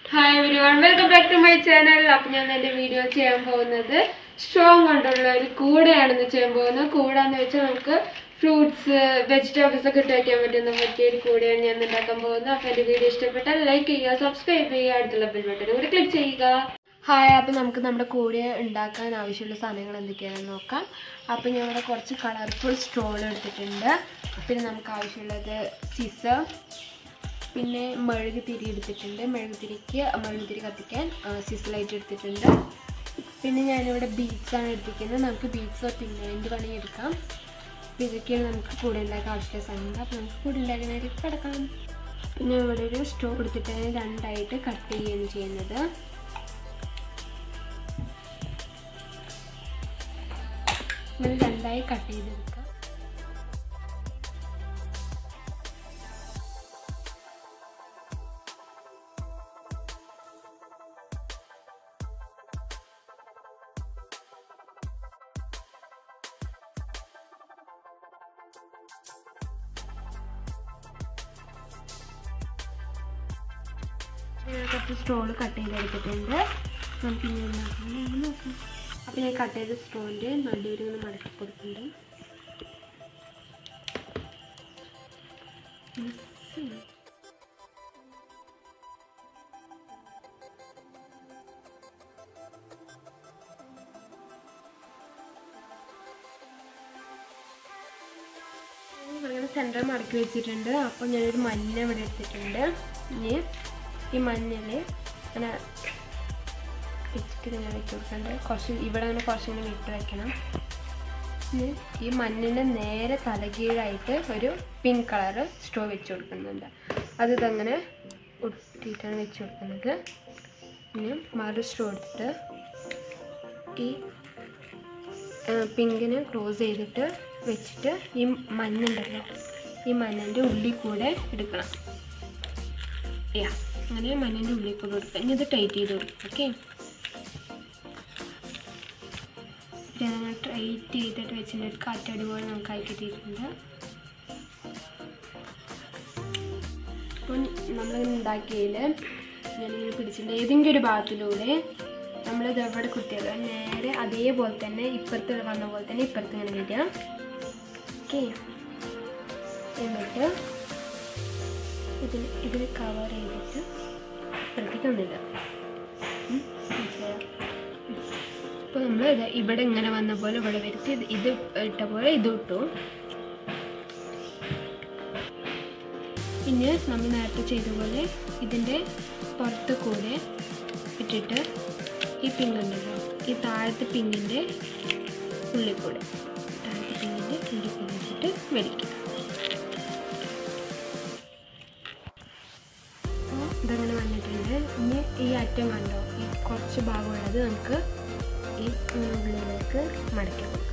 Hi everyone welcome back to my channel അപ്പം ഞാൻ എൻ്റെ വീഡിയോ ചെയ്യാൻ പോകുന്നത് സ്ട്രോങ് കൊണ്ടുള്ള ഒരു കൂടെയാണെന്ന് ചെയ്യാൻ പോകുന്നത് കൂടാന്ന് വെച്ചാൽ നമുക്ക് ഫ്രൂട്ട്സ് വെജിറ്റബിൾസ് ഒക്കെ ഇട്ട് വയ്ക്കാൻ പറ്റുന്ന പറ്റിയ ഒരു കൂടെയാണ് ഞാൻ ഉണ്ടാക്കാൻ പോകുന്നത് അപ്പോൾ എൻ്റെ വീഡിയോ ഇഷ്ടപ്പെട്ടാൽ ലൈക്ക് ചെയ്യുക സബ്സ്ക്രൈബ് ചെയ്യുക അടുത്തുള്ള ബെൽ ബട്ടൺ കൂടി ക്ലിക്ക് ചെയ്യുക ഹായ് അപ്പം നമുക്ക് നമ്മുടെ കൂടെ ഉണ്ടാക്കാൻ ആവശ്യമുള്ള സാധനങ്ങൾ എന്തൊക്കെയാണെന്ന് നോക്കാം അപ്പം ഞാൻ ഇവിടെ കുറച്ച് കളർഫുൾ സ്ട്രോൾ എടുത്തിട്ടുണ്ട് പിന്നെ നമുക്ക് ആവശ്യമുള്ളത് സിസർ പിന്നെ മെഴുകുതിരി എടുത്തിട്ടുണ്ട് മെഴുകുതിരിക്ക് മെഴുകുതിരി കത്തിക്കാൻ സിസിലൈറ്റ് എടുത്തിട്ടുണ്ട് പിന്നെ ഞാനിവിടെ ബീറ്റ്സ് ആണ് എടുത്തിരിക്കുന്നത് നമുക്ക് ബീറ്റ്സോ പിന്നെ എന്ത് വേണമെങ്കിൽ എടുക്കാം അപ്പോൾ ഇതൊക്കെയാണ് നമുക്ക് കൂടെ ഉണ്ടാക്കാൻ ആവശ്യമുള്ള സാധനങ്ങൾ അപ്പോൾ നമുക്ക് കൂടെ ഉണ്ടാക്കാനായിട്ട് കിടക്കാം പിന്നെ ഇവിടെ ഒരു സ്റ്റോ എടുത്തിട്ട് അതിനെ രണ്ടായിട്ട് കട്ട് ചെയ്യുകയാണ് ചെയ്യുന്നത് ഇങ്ങനെ രണ്ടായി കട്ട് ചെയ്തെടുക്കാം ഞാൻ കുറച്ച് സ്റ്റോൾ കട്ട് ചെയ്തെടുത്തിട്ടുണ്ട് നമുക്ക് ഇനി ഉണ്ടാക്കാം നോക്കാം അപ്പോൾ ഞാൻ കട്ട് ചെയ്ത സ്റ്റോളിൻ്റെ നടുവിൽ ഇങ്ങനെ മടക്കി കൊടുക്കുന്നുണ്ട് ഇങ്ങനെ സെൻറ്റർ മടക്കി വെച്ചിട്ടുണ്ട് അപ്പോൾ ഞാനൊരു മഞ്ഞ ഇവിടെ എടുത്തിട്ടുണ്ട് ഇനി ഈ മഞ്ഞൾ ഇങ്ങനെ വെച്ചിട്ട് ഇങ്ങനെ വെച്ച് കൊടുക്കണ്ട് കുറച്ച് ഇവിടെ അങ്ങനെ കുറച്ച് ഇങ്ങനെ വിട്ട് വയ്ക്കണം ഇനി ഈ മഞ്ഞിൻ്റെ നേരെ തലകീഴായിട്ട് ഒരു പിങ്ക് കളർ സ്റ്റോ വെച്ച് കൊടുക്കുന്നുണ്ട് അത് ഇതങ്ങനെ ഒട്ടിയിട്ടാണ് വെച്ച് കൊടുക്കുന്നത് ഇനി മറു സ്റ്റോ എടുത്തിട്ട് ഈ പിങ്കിന് ക്ലോസ് ചെയ്തിട്ട് വെച്ചിട്ട് ഈ മഞ്ഞുണ്ടല്ലോ ഈ മഞ്ഞൻ്റെ ഉള്ളിൽ കൂടെ എടുക്കണം യാ അങ്ങനെ മഞ്ഞൻ്റെ ഉള്ളിൽ കൂടെ കൊടുക്കുക ഇനി ഇത് ടൈറ്റ് ചെയ്ത് കൊടുക്കും ഓക്കെ ഞങ്ങൾ ടൈറ്റ് ചെയ്തിട്ട് വെച്ചിട്ട് ഒരു കാറ്റടി പോലെ നമുക്ക് ആയി കിട്ടിയിട്ടുണ്ട് അപ്പം നമ്മളിങ്ങനെ ഉണ്ടാക്കിയതിൽ ഞാനിങ്ങനെ പിടിച്ചിട്ടുണ്ട് ഏതെങ്കിലും ഒരു ഭാഗത്തിലൂടെ നമ്മളിത് എവിടെ കുത്തിയത് നേരെ അതേപോലെ തന്നെ ഇപ്പുറത്ത് വന്ന പോലെ തന്നെ ഇപ്പുറത്ത് ഇങ്ങനെ വരിക ഓക്കെ എന്നിട്ട് ഇതിൽ ഇതിൽ കവർ ചെയ്തിട്ട് ഇപ്പുറത്തേക്ക് ഒന്നില്ല ഇപ്പോൾ നമ്മൾ ഇത് ഇവിടെ ഇങ്ങനെ വന്ന പോലെ ഇവിടെ വരുത്തി ഇത് ഇത് ഇട്ട പോലെ ഇത് ഇട്ടു പിന്നെ നമ്മൾ നേരത്തെ ചെയ്ത പോലെ ഇതിൻ്റെ പുറത്ത് കൂടെ ഇട്ടിട്ട് ഈ പിങ്ക് ഉണ്ടല്ലോ ഈ താഴത്തെ പിങ്കിൻ്റെ ഉള്ളിൽ കൂടെ താഴത്തെ പിങ്കിൻ്റെ ഉള്ളിൽ കൂടെ വെച്ചിട്ട് വലിക്കുക അപ്പോൾ ഇതങ്ങനെ വന്നിട്ടുണ്ട് ഇനി ഈ അറ്റം കണ്ടോ ഈ കുറച്ച് ഭാഗമുള്ളത് നമുക്ക് ഈ ഉള്ളിലേക്ക് മടക്കി കൊടുക്കാം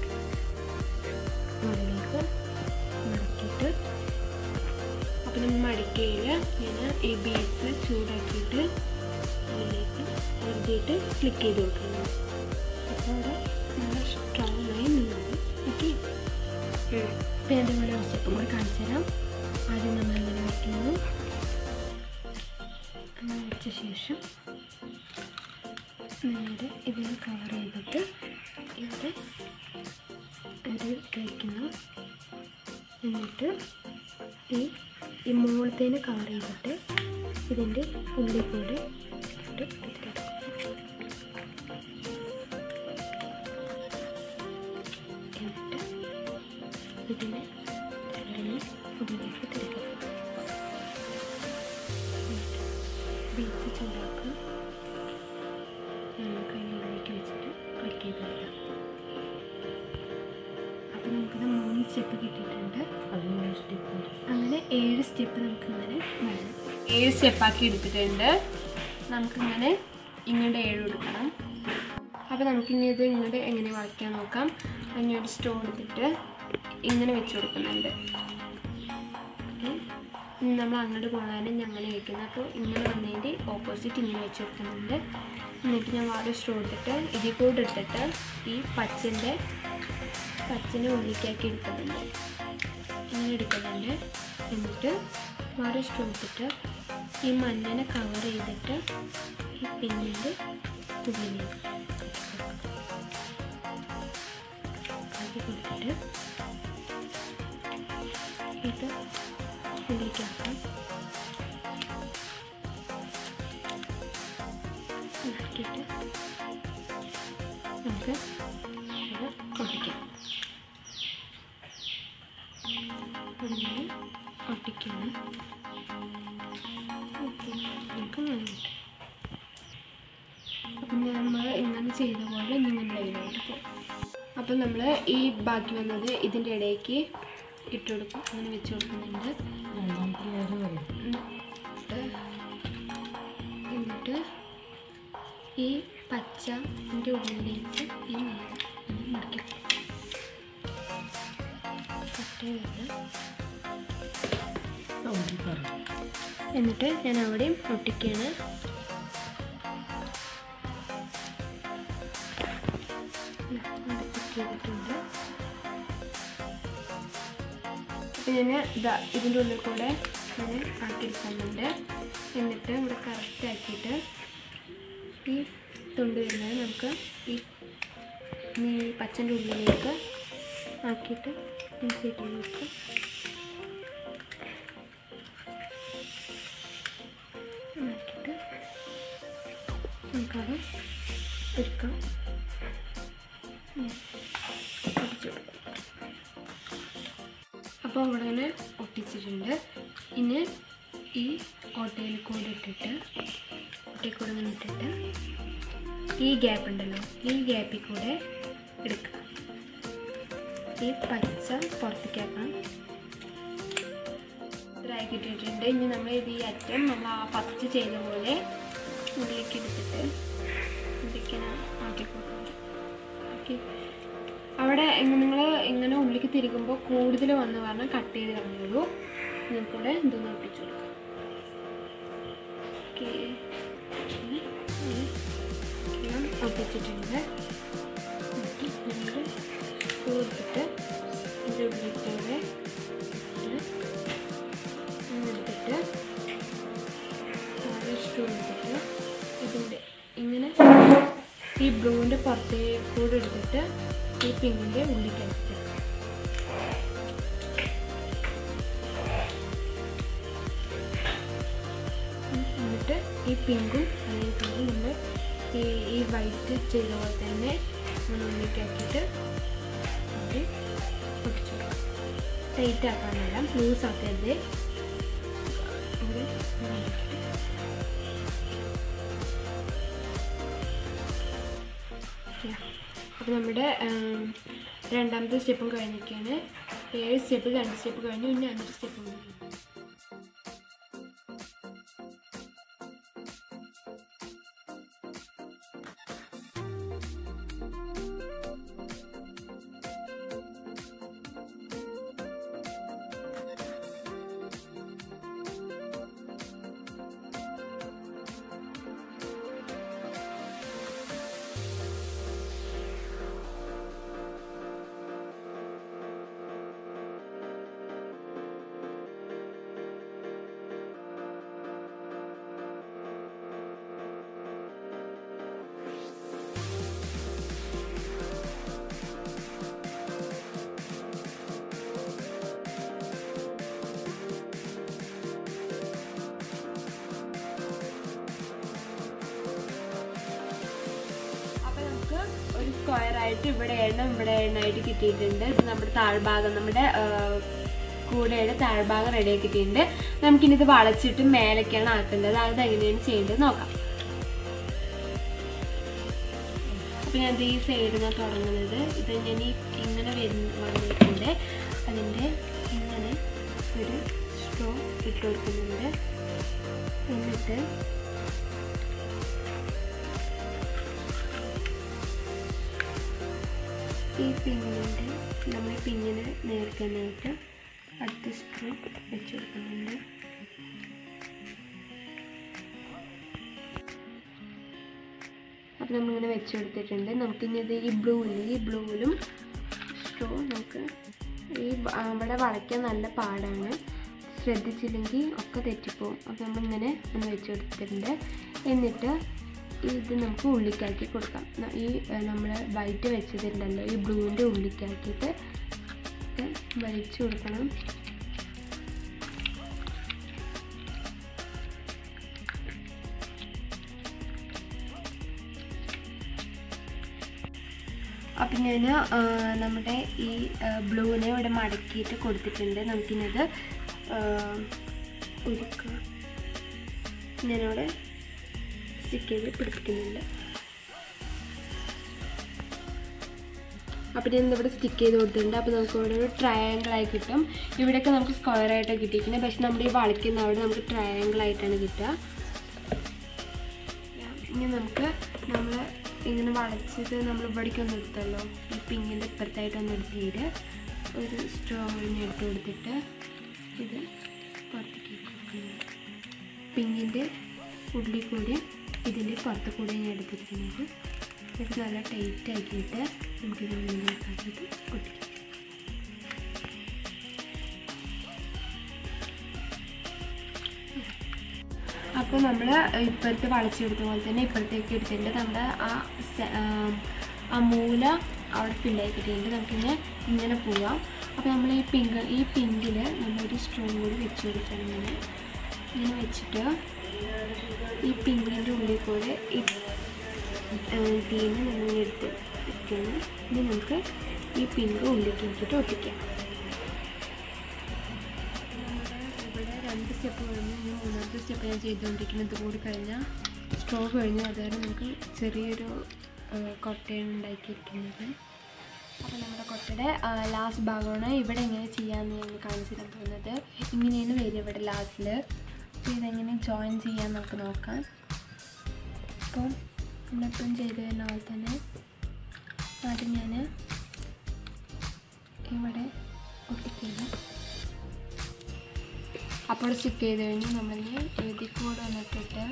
ഉള്ളിലേക്ക് മടക്കിയിട്ട് അപ്പം നമ്മൾ മടക്കയിൽ ഞാൻ ഈ ബീഡ്സ് ചൂടാക്കിയിട്ട് അതിലേക്ക് എഴുതിയിട്ട് ക്ലിക്ക് ചെയ്ത് കൊടുക്കണം അപ്പോൾ അവിടെ നല്ല സ്ട്രോങ് ആയി നിന്നത് ഓക്കെ പിന്നെ അതുപോലെ ഒരു സ്റ്റെപ്പും കൂടെ കാണിച്ചു തരാം ആദ്യം നമ്മൾ അങ്ങനെ വയ്ക്കുന്നു അങ്ങനെ വെച്ച ശേഷം നേരെ ഇതിനെ കവർ ചെയ്തിട്ട് ഇവിടെ ഇത് വയ്ക്കുന്നു എന്നിട്ട് ഈ ഈ മുകളിലത്തേന് കവർ ചെയ്തിട്ട് ഇതിൻ്റെ ഉള്ളിൽ കൂടെ ഇട്ട് ഇതിലെടുക്കും എന്നിട്ട് ഇതിനെ രണ്ടിനെ ഉള്ളിലേക്ക് തിരിക്കും ബീച്ച് ചൂടാക്കും നമുക്ക് അതിൻ്റെ ഉള്ളിലേക്ക് വെച്ചിട്ട് ക്ലിക്ക് ചെയ്ത് കൊടുക്കാം അപ്പം നമുക്കിത് മൂന്ന് സ്റ്റെപ്പ് കിട്ടിയിട്ടുണ്ട് പതിമൂന്ന് സ്റ്റെപ്പ് അങ്ങനെ ഏഴ് സ്റ്റെപ്പ് നമുക്കിങ്ങനെ വേണം ഏഴ് സ്റ്റെപ്പാക്കി എടുത്തിട്ടുണ്ട് നമുക്കിങ്ങനെ ഇങ്ങോട്ട് ഏഴ് കൊടുക്കണം അപ്പോൾ നമുക്കിനി ഇത് ഇങ്ങോട്ട് എങ്ങനെ വളയ്ക്കാൻ നോക്കാം അതിന് ഒരു സ്റ്റോ എടുത്തിട്ട് ഇങ്ങനെ വെച്ച് കൊടുക്കുന്നുണ്ട് ഉം. ഇനി നമ്മൾ അങ്ങോട്ട് പോകാനും ഞാൻ അങ്ങനെ വെക്കുന്നത് അപ്പോൾ ഇങ്ങനെ വന്നതിൻ്റെ ഓപ്പോസിറ്റ് ഇങ്ങനെ വെച്ച് കൊടുക്കുന്നുണ്ട് എന്നിട്ട് ഞാൻ വേറെ സ്റ്റോ എടുത്തിട്ട് ഇതിൽ കൂടെ എടുത്തിട്ട് ഈ പച്ചൻ്റെ പച്ചനെ ഉള്ളിലേക്കാക്കി എടുക്കുന്നുണ്ട് ഇങ്ങനെ എടുക്കുന്നുണ്ട് എന്നിട്ട് വേറെ സ്റ്റോ എടുത്തിട്ട് ഈ മണ്ണിനെ കവർ ചെയ്തിട്ട് ഈ പിന്നിൻ്റെ ഉള്ളിലേക്ക് ആക്കി കൊടുത്തിട്ട് ഇത് ഉള്ളിലേക്കാക്കാം ആക്കിയിട്ട് നമുക്ക് ഇത് ഒട്ടിക്കാം അങ്ങനെ ഒട്ടിക്കണം ഓക്കെ നമുക്ക് നന്നായിട്ട് അപ്പം നമ്മൾ ഇങ്ങനെ ചെയ്ത പോലെ ഇങ്ങനെ ലൈനായിട്ട് പോകും അപ്പം നമ്മൾ ഈ ബാക്കി വന്നത് ഇതിൻ്റെ ഇടയ്ക്ക് ഇട്ട് കൊടുക്കും അങ്ങനെ വെച്ച് കൊടുക്കുന്നുണ്ട് എന്നിട്ട് ഈ പച്ച ഇതിൻ്റെ ഉള്ളിലേക്ക് ഈ നീളം ഇങ്ങനെ മടക്കി കട്ട് ചെയ്തിട്ട് എന്നിട്ട് ഞാൻ അവിടെയും ഒട്ടിക്കുകയാണ് അവിടെ കട്ട് ചെയ്തിട്ടുണ്ട് അപ്പം ഞാൻ ഇതാ ഇതിൻ്റെ ഉള്ളിൽ കൂടെ ഞാൻ ആക്കിയെടുക്കുന്നുണ്ട് എന്നിട്ട് ഇവിടെ കറക്റ്റ് ആക്കിയിട്ട് ഈ തുണ്ട് വരുന്നത് നമുക്ക് ഈ ഈ പച്ചൻ്റെ ഉള്ളിലേക്ക് ആക്കിയിട്ട് ഇൻസേറ്റ് ചെയ്ത് വെക്കും ആക്കിയിട്ട് നമുക്കത് എടുക്കാം ഉം. ഒട്ടിച്ച് കൊടുക്കാം അപ്പോൾ ഇവിടെ ഇങ്ങനെ ഒട്ടിച്ചിട്ടുണ്ട് ഇനി ഈ ഓട്ടയിൽ കൂടെ ഇട്ടിട്ട് ഓട്ടയിൽ കൂടെ ഇങ്ങനെ ഇട്ടിട്ട് ഈ ഗ്യാപ്പ് ഉണ്ടല്ലോ ഈ ഗ്യാപ്പിൽ കൂടെ എടുക്കുക ഈ പച്ച പുറത്തേക്കാക്കാം ഡ്രൈ കിട്ടിയിട്ടുണ്ട് ഇനി നമ്മൾ ഇത് ഈ അറ്റം നമ്മൾ ആ ഫസ്റ്റ് ചെയ്ത പോലെ ഉള്ളിലേക്ക് എടുത്തിട്ട് ഇതിങ്ങനെ ആക്കി കൊടുക്കുന്നുണ്ട് ഓക്കെ അവിടെ നിങ്ങൾ ഇങ്ങനെ ഉള്ളിലേക്ക് തിരികുമ്പോൾ കൂടുതൽ വന്ന് പറഞ്ഞാൽ കട്ട് ചെയ്ത് കളഞ്ഞോളൂ നമുക്കിവിടെ ഇതൊന്ന് ഒട്ടിച്ചു കൊടുക്കാം ഓക്കെ എല്ലാം ഒട്ടിച്ചിട്ടുണ്ട് എന്നിട്ട് നമ്മൾ സ്ക്രൂ എടുത്തിട്ട് ഇതിൻ്റെ ഉള്ളിൽ കൂടെ എടുത്തിട്ട് താഴെ സ്ക്രൂ എടുത്തിട്ട് ഇതിൻ്റെ ഇങ്ങനെ ഈ ബ്ലൂവിൻ്റെ പുറത്തേ കൂടെ എടുത്തിട്ട് ഈ പിങ്കിൻ്റെ ഉള്ളിലേക്ക് അടിക്കുക എന്നിട്ട് ഈ പിങ്കും അതേപോലെ നമ്മൾ ഈ ഈ വൈറ്റ് ചെയ്ത പോലെ തന്നെ നമ്മൾ ഉള്ളിലേക്ക് ആക്കിയിട്ട് അത് ഒട്ടിച്ചു ടൈറ്റ് ആക്കാനല്ല ലൂസ് ആക്കരുത് ഇവിടെ ഇങ്ങനെ അപ്പോൾ നമ്മുടെ ആം, രണ്ടാമത്തെ സ്റ്റെപ്പും കഴിഞ്ഞിരിക്കുകയാണ് ഏഴ് സ്റ്റെപ്പ് രണ്ട് സ്റ്റെപ്പ് കഴിഞ്ഞു ഇനി അഞ്ച് സ്റ്റെപ്പ് കഴിഞ്ഞു അപ്പോൾ നമുക്ക് ഒരു സ്ക്വയർ ആയിട്ട് ഇവിടെ എണ്ണം ഇവിടെ എണ്ണായിട്ട് കിട്ടിയിട്ടുണ്ട് ഇത് നമ്മുടെ താഴ്ഭാഗം നമ്മുടെ ആ, കൂടെയുടെ താഴ്ഭാഗം റെഡി ആക്കിയിട്ടുണ്ട് നമുക്കിനി ഇത് വളച്ചിട്ട് മേലേക്കാണ് ആക്കേണ്ടത് അത് എങ്ങനെയാണ് ചെയ്യേണ്ടത് നോക്കാം അപ്പോൾ ഞാൻ ഈ സൈഡിൽ നിന്ന് തുടങ്ങുന്നത് ഇത് ഞാൻ ഈ ഇങ്ങനെ വരുന്ന വന്നിട്ടുണ്ട് അതിൻ്റെ ഇങ്ങനെ ഒരു സ്ട്രോ ഇട്ട് കൊടുക്കുന്നുണ്ട് എന്നിട്ട് ഈ പിന്നിൻ്റെ നമ്മൾ പിന്നിന് നേർക്കാനായിട്ട് അടുത്ത സ്ക്രൂ വെച്ച് കൊടുക്കുന്നുണ്ട് അപ്പോൾ നമ്മളിങ്ങനെ വെച്ച് കൊടുത്തിട്ടുണ്ട് നമുക്കിനി ഇത് ഈ ബ്ലൂവിൽ ഈ ബ്ലൂവിലും സ്ട്രോ നമുക്ക് ഈ ബ- അവിടെ വളയ്ക്കാൻ നല്ല പാടാണ് ശ്രദ്ധിച്ചില്ലെങ്കിൽ ഒക്കെ തെറ്റിപ്പോവും അപ്പോൾ നമ്മളിങ്ങനെ ഒന്ന് വെച്ച് കൊടുത്തിട്ടുണ്ട് എന്നിട്ട് ഇത് നമുക്ക് ഉള്ളിക്കാക്കി കൊടുക്കാം ന- ഈ നമ്മൾ വൈറ്റ് വെച്ചതുണ്ടല്ലോ ഈ ബ്ലൂവിൻ്റെ ഉള്ളിക്കാക്കിയിട്ട് ഇത് വലിച്ചു കൊടുക്കണം അപ്പം ഞാൻ നമ്മുടെ ഈ ബ്ലൂവിനെ ഇവിടെ മടക്കിയിട്ട് കൊടുത്തിട്ടുണ്ട് നമുക്കിന്നത് ഒരുക്കുക ഞാനിവിടെ സ്റ്റിക്ക് ചെയ്ത് പിടിപ്പിക്കുന്നുണ്ട് അപ്പോൾ ഞാൻ ഇവിടെ സ്റ്റിക്ക് ചെയ്ത് കൊടുത്തിട്ടുണ്ട് അപ്പോൾ നമുക്ക് ഇവിടെ ഒരു ട്രയാങ്കിൾ ആയി കിട്ടും ഇവിടെയൊക്കെ നമുക്ക് സ്ക്വയർ ആയിട്ട് കിട്ടിയിരിക്കുന്നത് പക്ഷെ നമ്മുടെ ഈ വളയ്ക്കുന്ന അവിടെ നമുക്ക് ട്രയാങ്കിൾ ആയിട്ടാണ് കിട്ടുക ഇനി നമുക്ക് നമ്മൾ ഇങ്ങനെ വളച്ചത് നമ്മൾ ഇവിടേക്ക് ഒന്ന് എടുത്തല്ലോ ഈ പിങ്കിൻ്റെ ഇപ്പുറത്തായിട്ട് ഒന്ന് എടുത്തിട്ട് ഒരു സ്ട്രോ ഇങ്ങനെ എടുത്ത് കൊടുത്തിട്ട് ഇത് പുറത്തേക്ക് കൊടുക്കുന്നു പിങ്കിൻ്റെ ഉള്ളിൽ കൂടി ഇതിൻ്റെ പുറത്ത് കൂടി ഞാൻ എടുത്തിരിക്കുന്നത് ഇത് നല്ല ടൈറ്റ് ആക്കിയിട്ട് നമുക്കിത് ഉള്ളിലേക്കാക്കിയിട്ട് പൊട്ടിക്കാം അപ്പോൾ നമ്മൾ ഇപ്പോഴത്തെ വളച്ചെടുത്ത പോലെ തന്നെ ഇപ്പോഴത്തേക്ക് എടുത്തിട്ടുണ്ട് നമ്മുടെ ആ സെ- ആം, ആ മൂല അവിടെ ഫില്ലായി കിട്ടിയിട്ടുണ്ട് നമുക്കിങ്ങനെ ഇങ്ങനെ പോവാം അപ്പോൾ നമ്മൾ ഈ പിങ്ക് ഈ പിങ്കിൽ നമ്മളൊരു സ്ട്രോ കൂടി വെച്ച് കൊടുക്കണം ഇങ്ങനെ ഇങ്ങനെ വെച്ചിട്ട് ഈ പിങ്കിൻ്റെ ഉള്ളിൽ കൂടെ ഈ തീന്ന് നമ്മൾ എടുത്ത് വെക്കണം ഇനി നമുക്ക് ഈ പിങ്ക് ഉള്ളിലേക്ക് നോക്കിയിട്ട് ഒട്ടിക്കാം ഇവിടെ രണ്ട് സ്റ്റെപ്പ് കഴിഞ്ഞു ഇനി മൂന്നാമത്തെ സ്റ്റെപ്പ് ഞാൻ ചെയ്തുകൊണ്ടിരിക്കുന്നത് കൂടി കഴിഞ്ഞാൽ സ്ട്രോ കഴിഞ്ഞു അതായത് നമുക്ക് ചെറിയൊരു ആ, കൊട്ടയാണ് ഉണ്ടാക്കിയിരിക്കുന്നത് അപ്പോൾ നമ്മുടെ കൊട്ടയുടെ ലാസ്റ്റ് ഭാഗമാണ് ഇവിടെ എങ്ങനെ ചെയ്യാമെന്ന് ഞാൻ കാണിച്ചു തരാൻ പോകുന്നത് ഇങ്ങനെയാണ് വരിക ഇവിടെ ലാസ്റ്റിൽ അപ്പോൾ ഇതെങ്ങനെ ജോയിൻ ചെയ്യാൻ നമുക്ക് നോക്കാം അപ്പോൾ നമ്മളെപ്പോഴും ചെയ്ത് വരുന്ന പോലെ തന്നെ ആദ്യം ഞാൻ ഇവിടെ ഒട്ടിക്കുന്നു അപ്പോൾ സ്റ്റിക്ക് ചെയ്ത് കഴിഞ്ഞ് നമ്മളിനി എഴുതി കൂടെ വന്നിട്ടിട്ട്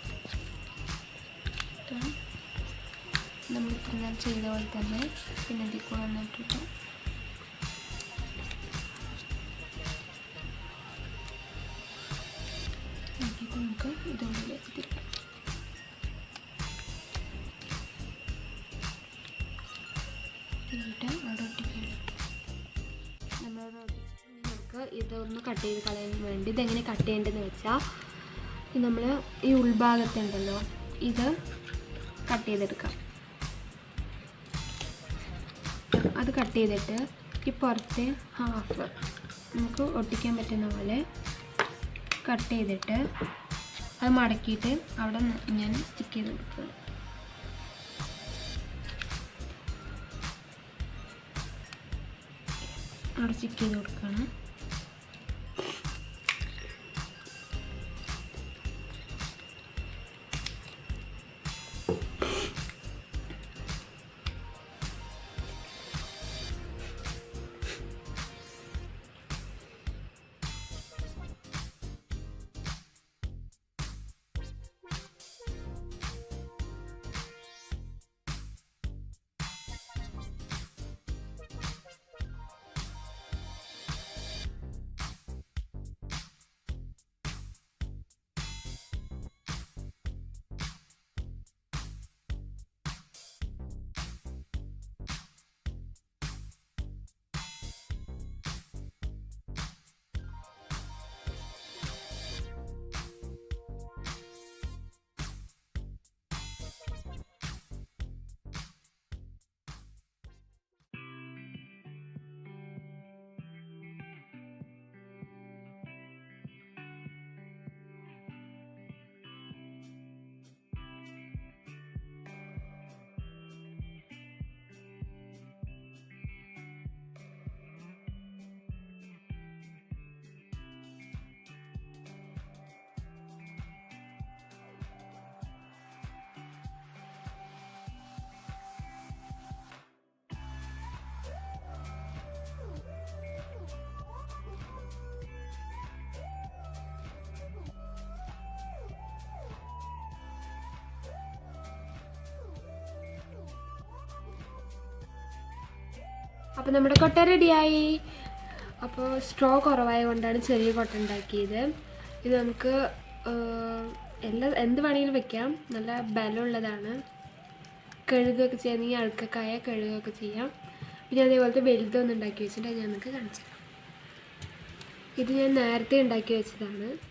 നമ്മൾ ഇത്ര നേരം ചെയ്ത പോലെ തന്നെ പിന്നെ ഇതിൽ കൂടെ വന്നിട്ടിട്ട് നോക്കിയിട്ട് നമുക്ക് ഇതുള്ളിലേക്ക് തിരിക്കാം എന്നിട്ട് അവിടെ ഒട്ടിക്കണം നമ്മളവിടെ ഒട്ടിച്ച് നമുക്ക് ഇതൊന്ന് കട്ട് ചെയ്ത് കളയാൻ വേണ്ടി ഇതെങ്ങനെ കട്ട് ചെയ്യേണ്ടതെന്ന് വെച്ചാൽ നമ്മൾ ഈ ഉൾഭാഗത്തുണ്ടല്ലോ ഇത് കട്ട് ചെയ്തെടുക്കാം അത് കട്ട് ചെയ്തിട്ട് ഈ പുറത്തെ ഹാഫ് നമുക്ക് ഒട്ടിക്കാൻ പറ്റുന്ന പോലെ കട്ട് ചെയ്തിട്ട് അത് മടക്കിയിട്ട് അവിടെ ന- ഞാൻ സ്റ്റിക്ക് ചെയ്ത് കൊടുക്കുക അവിടെ സ്റ്റിക്ക് ചെയ്ത് കൊടുക്കുകയാണ് അപ്പോൾ നമ്മുടെ കൊട്ട റെഡിയായി അപ്പോൾ സ്ട്രോ കുറവായത് കൊണ്ടാണ് ചെറിയ കൊട്ട ഉണ്ടാക്കിയത് ഇത് നമുക്ക് ആ, എല്ലാ എന്ത് വേണമെങ്കിലും വെക്കാം നല്ല ബലമുള്ളതാണ് കഴുകുകയൊക്കെ ചെയ്യാമെങ്കിൽ അഴുക്കൊക്കെ കഴുകുകയൊക്കെ ചെയ്യാം പിന്നെ അതേപോലത്തെ വലുതൊന്നും ഉണ്ടാക്കി വെച്ചിട്ട് ഞാൻ നിങ്ങൾക്ക് കാണിച്ചു തരാം ഇത് ഞാൻ നേരത്തെ ഉണ്ടാക്കി വെച്ചതാണ്